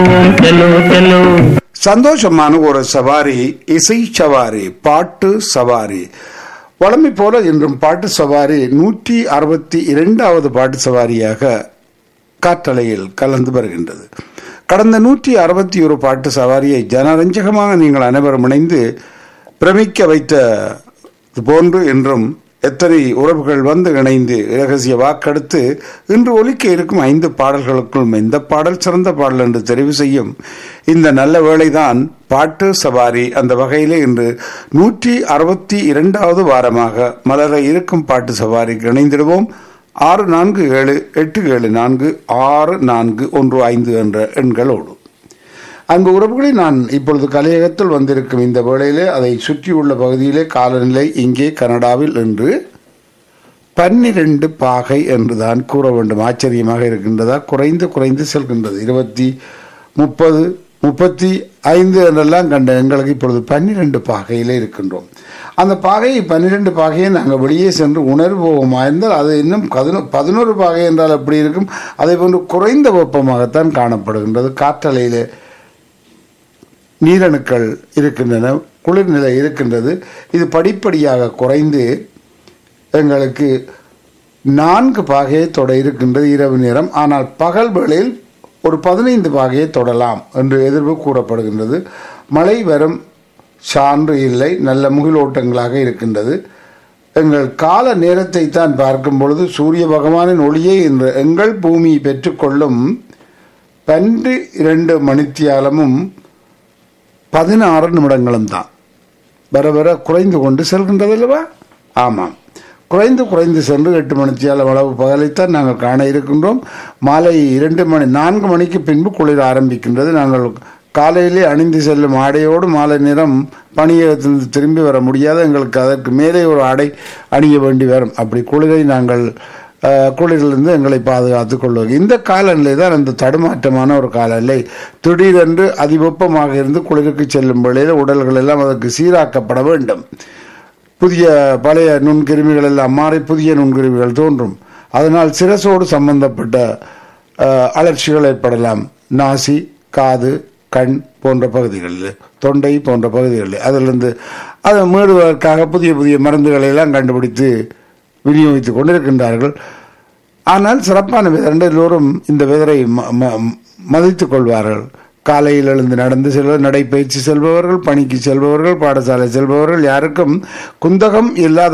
चलो चलो சந்தோஷமான ஒரு சவாரி இசை சவாரி பாட்டு சவாரி வழமை போல இன்றும் பாட்டு சவாரி நூற்றி அறுபத்தி இரண்டாவது பாட்டு சவாரியாக காற்றலையில் கலந்து வருகின்றது கடந்த நூற்றி அறுபத்தி ஒரு பாட்டு சவாரியை ஜனரஞ்சகமாக நீங்கள் அனைவரும் இணைந்து பிரமிக்க வைத்த போன்று என்றும் எத்தனை உறவுகள் வந்து இணைந்து இரகசிய வாக்கெடுத்து இன்று ஒலிக்க இருக்கும் ஐந்து பாடல்களுக்குள் இந்த பாடல் சிறந்த பாடல் என்று தெரிவு செய்யும் இந்த நல்ல வேளைதான் பாட்டு சவாரி அந்த வகையிலே இன்று நூற்றி அறுபத்தி இரண்டாவது வாரமாக மலர இருக்கும் பாட்டு சவாரிக்கு இணைந்திடுவோம் ஆறு நான்கு ஏழு எட்டு ஏழு நான்கு ஆறு நான்கு ஒன்று ஐந்து என்ற எண்களோடு அங்கு உறவுகளை நான் இப்பொழுது கலையகத்தில் வந்திருக்கும் இந்த வேளையிலே அதை சுற்றியுள்ள பகுதியிலே காலநிலை இங்கே கனடாவில் என்று பன்னிரண்டு பாகை என்றுதான் கூற வேண்டும் ஆச்சரியமாக இருக்கின்றதா குறைந்து குறைந்து செல்கின்றது இருபத்தி முப்பது முப்பத்தி ஐந்து என்றெல்லாம் கண்ட எங்களுக்கு இப்பொழுது பன்னிரண்டு பாகையிலே இருக்கின்றோம் அந்த பாகையை பன்னிரண்டு பாகையை நாங்கள் வெளியே சென்று உணர்வோமா இருந்தால் அது இன்னும் பதினொ பதினோரு பாகை என்றால் எப்படி இருக்கும் அதே போன்று குறைந்த வெப்பமாகத்தான் காணப்படுகின்றது காற்றலையிலே நீரணுக்கள் இருக்கின்றன குளிர்நிலை இருக்கின்றது இது படிப்படியாக குறைந்து எங்களுக்கு நான்கு பாகையை தொட இருக்கின்றது இரவு நேரம் ஆனால் பகல் வேளையில் ஒரு பதினைந்து பாகையை தொடலாம் என்று எதிர்ப்பு கூறப்படுகின்றது மழை வரும் சான்று இல்லை நல்ல முகிலோட்டங்களாக இருக்கின்றது எங்கள் கால நேரத்தை தான் பார்க்கும் பொழுது சூரிய பகவானின் ஒளியை இன்று எங்கள் பூமி பெற்றுக்கொள்ளும் பன்று இரண்டு மணித்தியாலமும் பதினாறு நிமிடங்களும் தான் வர வர குறைந்து கொண்டு செல்கின்றது அல்லவா ஆமாம் குறைந்து குறைந்து சென்று எட்டு மணித்தியால அளவு பகலைத்தான் நாங்கள் காண இருக்கின்றோம் மாலை இரண்டு மணி நான்கு மணிக்கு பின்பு குளிர் ஆரம்பிக்கின்றது நாங்கள் காலையிலே அணிந்து செல்லும் ஆடையோடு மாலை நேரம் பணியகத்திலிருந்து திரும்பி வர முடியாது எங்களுக்கு அதற்கு மேலே ஒரு ஆடை அணிய வேண்டி வரும் அப்படி குளிரை நாங்கள் அஹ், குளிரிலிருந்து எங்களை பாதுகாத்துக் கொள்வது இந்த காலநிலை தான் அந்த தடுமாற்றமான ஒரு காலநிலை திடீரென்று அதிவெப்பமாக இருந்து குளிருக்கு செல்லும் வேளையில் உடல்கள் எல்லாம் அதற்கு சீராக்கப்பட வேண்டும் புதிய பழைய நுண்கிருமிகள் எல்லாம் மாறி புதிய நுண்கிருமிகள் தோன்றும் அதனால் சிரசோடு சம்பந்தப்பட்ட அஹ், அலர்ச்சிகள் ஏற்படலாம் நாசி காது கண் போன்ற பகுதிகளில் தொண்டை போன்ற பகுதிகளில் அதிலிருந்து அதை மீடுவதற்காக புதிய புதிய மருந்துகளை எல்லாம் கண்டுபிடித்து விநியோகித்துக் கொண்டிருக்கின்றார்கள் ஆனால் சிறப்பான விதம் எல்லோரும் இந்த விதரை ம- ம- மதித்துக் கொள்வார்கள் காலையில் எழுந்து நடந்து செல்வது நடைப்பயிற்சி செல்பவர்கள் பணிக்கு செல்பவர்கள் பாடசாலை செல்பவர்கள் யாருக்கும் குந்தகம் இல்லாத